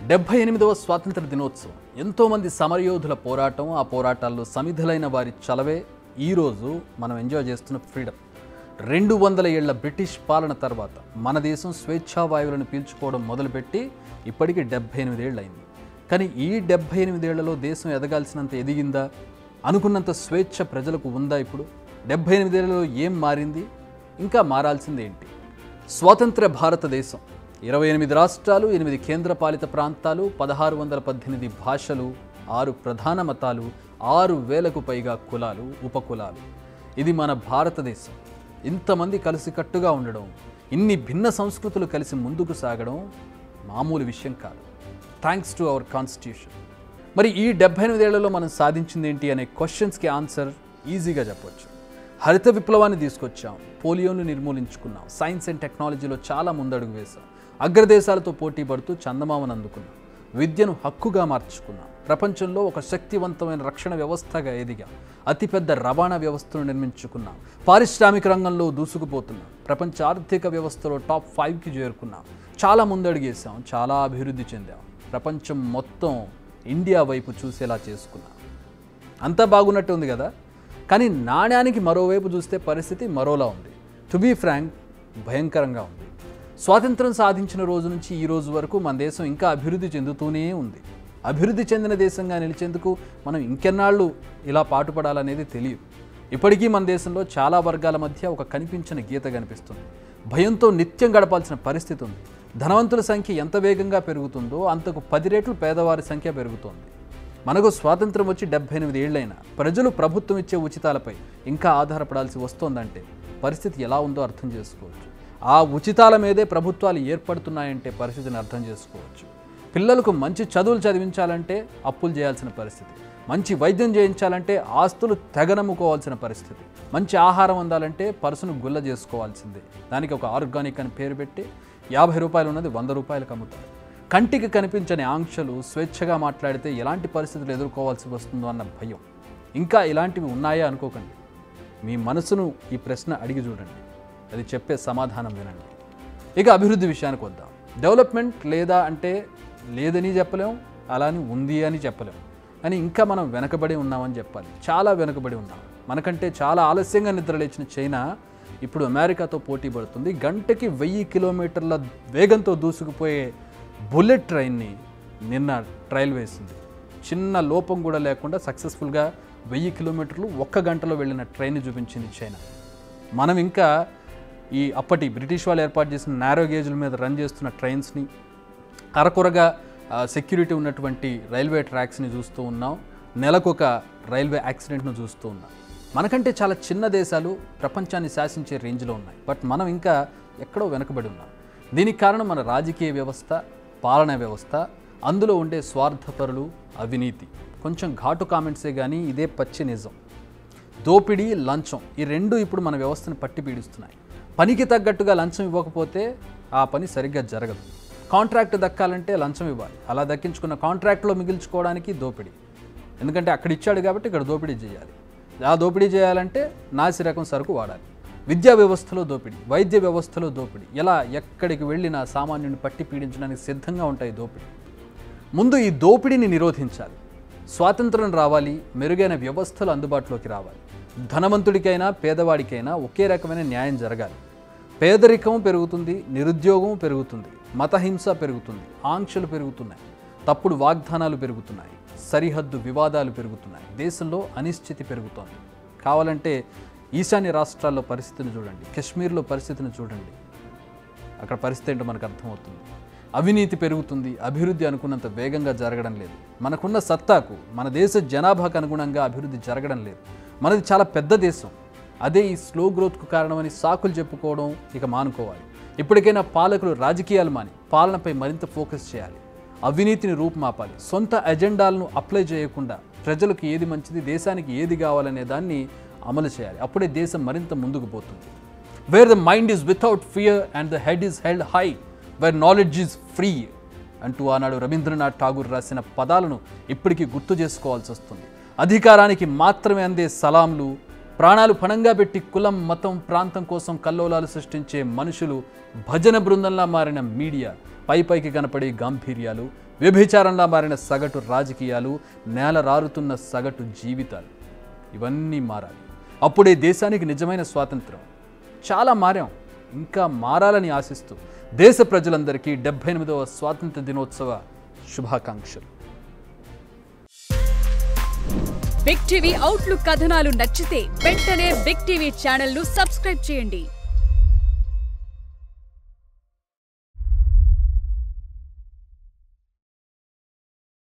డెబ్బై ఎనిమిదవ స్వాతంత్ర దినోత్సవం ఎంతోమంది సమరయోధుల పోరాటం ఆ పోరాటాల్లో సమిధులైన వారి చలవే ఈరోజు మనం ఎంజాయ్ చేస్తున్న ఫ్రీడమ్ రెండు వందల ఏళ్ల బ్రిటిష్ పాలన తర్వాత మన దేశం స్వేచ్ఛా వాయువులను పీల్చుకోవడం మొదలుపెట్టి ఇప్పటికి డెబ్బై ఎనిమిదేళ్ళు అయింది కానీ ఈ డెబ్బై ఎనిమిదేళ్లలో దేశం ఎదగాల్సినంత ఎదిగిందా అనుకున్నంత స్వేచ్ఛ ప్రజలకు ఉందా ఇప్పుడు డెబ్బై ఎనిమిదేళ్లలో ఏం మారింది ఇంకా మారాల్సింది ఏంటి స్వాతంత్ర భారతదేశం ఇరవై ఎనిమిది రాష్ట్రాలు ఎనిమిది కేంద్రపాలిత ప్రాంతాలు పదహారు వందల పద్దెనిమిది భాషలు ఆరు ప్రధాన మతాలు ఆరు వేలకు పైగా కులాలు ఉపకులాలు ఇది మన భారతదేశం ఇంతమంది కలిసికట్టుగా ఉండడం ఇన్ని భిన్న సంస్కృతులు కలిసి ముందుకు సాగడం మామూలు విషయం కాదు థ్యాంక్స్ టు అవర్ కాన్స్టిట్యూషన్ మరి ఈ డెబ్బై ఎనిమిదేళ్లలో మనం సాధించింది ఏంటి అనే క్వశ్చన్స్కి ఆన్సర్ ఈజీగా చెప్పొచ్చు హరిత విప్లవాన్ని తీసుకొచ్చాం పోలియోను నిర్మూలించుకున్నాం సైన్స్ అండ్ టెక్నాలజీలో చాలా ముందడుగు వేశాం అగ్రదేశాలతో పోటీ పడుతూ చందమామను అందుకున్నాం విద్యను హక్కుగా మార్చుకున్నాం ప్రపంచంలో ఒక శక్తివంతమైన రక్షణ వ్యవస్థగా ఎదిగాం అతిపెద్ద రవాణా వ్యవస్థను నిర్మించుకున్నాం పారిశ్రామిక రంగంలో దూసుకుపోతున్నాం ప్రపంచ ఆర్థిక వ్యవస్థలో టాప్ ఫైవ్కి చేరుకున్నాం చాలా ముందడుగేసాం చాలా అభివృద్ధి చెందాం ప్రపంచం మొత్తం ఇండియా వైపు చూసేలా చేసుకున్నాం అంతా బాగున్నట్టు ఉంది కదా కానీ నాణ్యానికి మరోవైపు చూస్తే పరిస్థితి మరోలా ఉంది టు బీ ఫ్రాంక్ భయంకరంగా ఉంది స్వాతంత్రం సాధించిన రోజు నుంచి ఈ రోజు వరకు మన దేశం ఇంకా అభివృద్ధి చెందుతూనే ఉంది అభివృద్ధి చెందిన దేశంగా నిలిచేందుకు మనం ఇంకెన్నాళ్ళు ఇలా పాటుపడాలనేది తెలియదు ఇప్పటికీ మన దేశంలో చాలా వర్గాల మధ్య ఒక కనిపించిన గీత కనిపిస్తుంది భయంతో నిత్యం గడపాల్సిన పరిస్థితి ఉంది ధనవంతుల సంఖ్య ఎంత వేగంగా పెరుగుతుందో అంతకు పది రెట్లు పేదవారి సంఖ్య పెరుగుతోంది మనకు స్వాతంత్రం వచ్చి డెబ్బై ఎనిమిది ఏళ్ళైనా ప్రజలు ప్రభుత్వం ఇచ్చే ఉచితాలపై ఇంకా ఆధారపడాల్సి వస్తోందంటే పరిస్థితి ఎలా ఉందో అర్థం చేసుకోవచ్చు ఆ ఉచితాల మీదే ప్రభుత్వాలు ఏర్పడుతున్నాయంటే పరిస్థితిని అర్థం చేసుకోవచ్చు పిల్లలకు మంచి చదువులు చదివించాలంటే అప్పులు చేయాల్సిన పరిస్థితి మంచి వైద్యం చేయించాలంటే ఆస్తులు తెగనమ్ముకోవాల్సిన పరిస్థితి మంచి ఆహారం అందాలంటే పర్సును గుల్ల చేసుకోవాల్సిందే దానికి ఒక ఆర్గానిక్ అని పేరు పెట్టి యాభై రూపాయలు ఉన్నది వంద రూపాయలకు అమ్ముతారు కంటికి కనిపించని ఆంక్షలు స్వేచ్ఛగా మాట్లాడితే ఎలాంటి పరిస్థితులు ఎదుర్కోవాల్సి వస్తుందో అన్న భయం ఇంకా ఇలాంటివి ఉన్నాయా అనుకోకండి మీ మనసును ఈ ప్రశ్న అడిగి చూడండి అది చెప్పే సమాధానం వినండి ఇక అభివృద్ధి విషయానికి వద్దాం డెవలప్మెంట్ లేదా అంటే లేదని చెప్పలేం అలాని ఉంది అని చెప్పలేం కానీ ఇంకా మనం వెనకబడి ఉన్నామని చెప్పాలి చాలా వెనకబడి ఉన్నాం మనకంటే చాలా ఆలస్యంగా నిద్రలేచిన చైనా ఇప్పుడు అమెరికాతో పోటీ పడుతుంది గంటకి వెయ్యి కిలోమీటర్ల వేగంతో దూసుకుపోయే బుల్లెట్ ట్రైన్ని నిన్న ట్రయల్ వేసింది చిన్న లోపం కూడా లేకుండా సక్సెస్ఫుల్గా వెయ్యి కిలోమీటర్లు ఒక్క గంటలో వెళ్ళిన ట్రైన్ చూపించింది చైనా మనం ఇంకా ఈ అప్పటి బ్రిటిష్ వాళ్ళు ఏర్పాటు చేసిన నారో గేజ్ల మీద రన్ చేస్తున్న ట్రైన్స్ని అరకొరగా సెక్యూరిటీ ఉన్నటువంటి రైల్వే ట్రాక్స్ని చూస్తూ ఉన్నాం నెలకొక రైల్వే యాక్సిడెంట్ను చూస్తూ ఉన్నాం మనకంటే చాలా చిన్న దేశాలు ప్రపంచాన్ని శాసించే రేంజ్లో ఉన్నాయి బట్ మనం ఇంకా ఎక్కడో వెనకబడి ఉన్నాం దీనికి కారణం మన రాజకీయ వ్యవస్థ పాలనా వ్యవస్థ అందులో ఉండే స్వార్థపరులు అవినీతి కొంచెం ఘాటు కామెంట్సే కానీ ఇదే పచ్చి నిజం దోపిడీ లంచం ఈ రెండు ఇప్పుడు మన వ్యవస్థను పట్టి పీడిస్తున్నాయి పనికి తగ్గట్టుగా లంచం ఇవ్వకపోతే ఆ పని సరిగ్గా జరగదు కాంట్రాక్ట్ దక్కాలంటే లంచం ఇవ్వాలి అలా దక్కించుకున్న కాంట్రాక్ట్లో మిగిల్చుకోవడానికి దోపిడీ ఎందుకంటే అక్కడ ఇచ్చాడు కాబట్టి ఇక్కడ దోపిడీ చేయాలి ఆ దోపిడీ చేయాలంటే నాసి రకం సరుకు వాడాలి విద్యా వ్యవస్థలో దోపిడీ వైద్య వ్యవస్థలో దోపిడీ ఎలా ఎక్కడికి వెళ్ళినా సామాన్యుని పట్టి పీడించడానికి సిద్ధంగా ఉంటాయి దోపిడీ ముందు ఈ దోపిడీని నిరోధించాలి స్వాతంత్రం రావాలి మెరుగైన వ్యవస్థలు అందుబాటులోకి రావాలి ధనవంతుడికైనా పేదవాడికైనా ఒకే రకమైన న్యాయం జరగాలి పేదరికం పెరుగుతుంది నిరుద్యోగం పెరుగుతుంది మతహింస పెరుగుతుంది ఆంక్షలు పెరుగుతున్నాయి తప్పుడు వాగ్దానాలు పెరుగుతున్నాయి సరిహద్దు వివాదాలు పెరుగుతున్నాయి దేశంలో అనిశ్చితి పెరుగుతోంది కావాలంటే ఈశాన్య రాష్ట్రాల్లో పరిస్థితిని చూడండి కశ్మీర్లో పరిస్థితిని చూడండి అక్కడ పరిస్థితి ఏంటో మనకు అర్థమవుతుంది అవినీతి పెరుగుతుంది అభివృద్ధి అనుకున్నంత వేగంగా జరగడం లేదు మనకున్న సత్తాకు మన దేశ జనాభాకు అనుగుణంగా అభివృద్ధి జరగడం లేదు మనది చాలా పెద్ద దేశం అదే ఈ స్లో గ్రోత్కు కారణమని సాకులు చెప్పుకోవడం ఇక మానుకోవాలి ఇప్పటికైనా పాలకులు రాజకీయాలు మాని పాలనపై మరింత ఫోకస్ చేయాలి అవినీతిని రూపుమాపాలి సొంత ఎజెండాలను అప్లై చేయకుండా ప్రజలకు ఏది మంచిది దేశానికి ఏది కావాలనే దాన్ని అమలు చేయాలి అప్పుడే దేశం మరింత ముందుకు పోతుంది where the mind is without fear and the head is held high where knowledge is free అంటూ ఆనాడు రవీంద్రనాథ్ ఠాగూర్ రాసిన పదాలను ఇప్పటికీ గుర్తు చేసుకోవాల్సి వస్తుంది అధికారానికి మాత్రమే అందే సలాంలు ప్రాణాలు పణంగా పెట్టి కులం మతం ప్రాంతం కోసం కల్లోలాలు సృష్టించే మనుషులు భజన బృందంలా మారిన మీడియా పై పైకి కనపడే గాంభీర్యాలు వ్యభిచారంలా మారిన సగటు రాజకీయాలు నేల రారుతున్న సగటు జీవితాలు ఇవన్నీ మారాలి అప్పుడే దేశానికి నిజమైన స్వాతంత్రం చాలా మారాం ఇంకా మారాలని ఆశిస్తూ దేశ ప్రజలందరికీ డెబ్బై ఎనిమిదవ స్వాతంత్ర దినోత్సవ శుభాకాంక్షలు బిగ్ టీవీ అవుట్లుక్ కథనాలు నచ్చితే వెంటనే బిగ్ టీవీ ఛానల్ ను సబ్స్క్రైబ్ చేయండి